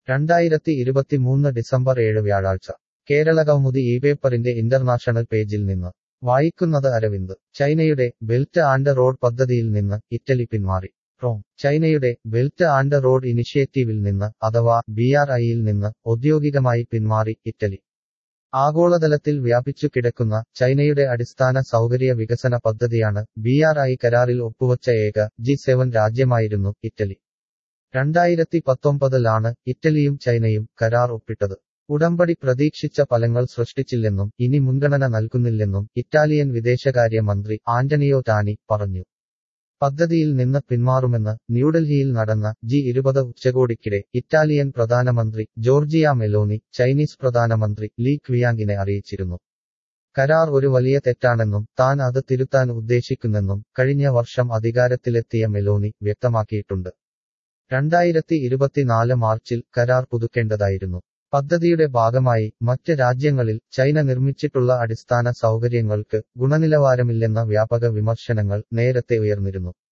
രണ്ടായിരത്തി ഇരുപത്തിമൂന്ന് ഡിസംബർ ഏഴ് വ്യാഴാഴ്ച കേരളകൗമുദി ഈ പേപ്പറിന്റെ ഇന്റർനാഷണൽ പേജിൽ നിന്ന് വായിക്കുന്നത് അരവിന്ദ് ചൈനയുടെ ബെൽറ്റ് ആൻഡ് റോഡ് പദ്ധതിയിൽ നിന്ന് ഇറ്റലി പിന്മാറി റോം ചൈനയുടെ ബെൽറ്റ് ആൻഡ് റോഡ് ഇനിഷ്യേറ്റീവിൽ നിന്ന് അഥവാ ബി ആർ ഐയിൽ നിന്ന് ഔദ്യോഗികമായി പിന്മാറി ഇറ്റലി ആഗോളതലത്തിൽ വ്യാപിച്ചു കിടക്കുന്ന ചൈനയുടെ അടിസ്ഥാന സൗകര്യ വികസന പദ്ധതിയാണ് ബി ആർ ഐ കരാറിൽ ഒപ്പുവച്ച ഏക ജി സെവൻ രാജ്യമായിരുന്നു ഇറ്റലി രണ്ടായിരത്തി പത്തൊമ്പതിലാണ് ഇറ്റലിയും ചൈനയും കരാർ ഒപ്പിട്ടത് ഉടമ്പടി പ്രതീക്ഷിച്ച ഫലങ്ങൾ സൃഷ്ടിച്ചില്ലെന്നും ഇനി മുൻഗണന നൽകുന്നില്ലെന്നും ഇറ്റാലിയൻ വിദേശകാര്യ മന്ത്രി ആന്റണിയോ ടാനി പറഞ്ഞു പദ്ധതിയിൽ നിന്ന് പിന്മാറുമെന്ന് ന്യൂഡൽഹിയിൽ നടന്ന ജി ഇരുപത് ഉച്ചകോടിക്കിടെ ഇറ്റാലിയൻ പ്രധാനമന്ത്രി ജോർജിയ മെലോനി ചൈനീസ് പ്രധാനമന്ത്രി ലീ ക്വിയാങ്ങിനെ അറിയിച്ചിരുന്നു കരാർ ഒരു വലിയ തെറ്റാണെന്നും താൻ അത് തിരുത്താൻ ഉദ്ദേശിക്കുന്നെന്നും കഴിഞ്ഞ വർഷം അധികാരത്തിലെത്തിയ മെലോനി വ്യക്തമാക്കിയിട്ടുണ്ട് രണ്ടായിരത്തി ഇരുപത്തിനാല് മാർച്ചിൽ കരാർ പുതുക്കേണ്ടതായിരുന്നു പദ്ധതിയുടെ ഭാഗമായി മറ്റ് രാജ്യങ്ങളിൽ ചൈന നിർമ്മിച്ചിട്ടുള്ള അടിസ്ഥാന സൗകര്യങ്ങൾക്ക് ഗുണനിലവാരമില്ലെന്ന വ്യാപക വിമർശനങ്ങൾ നേരത്തെ ഉയർന്നിരുന്നു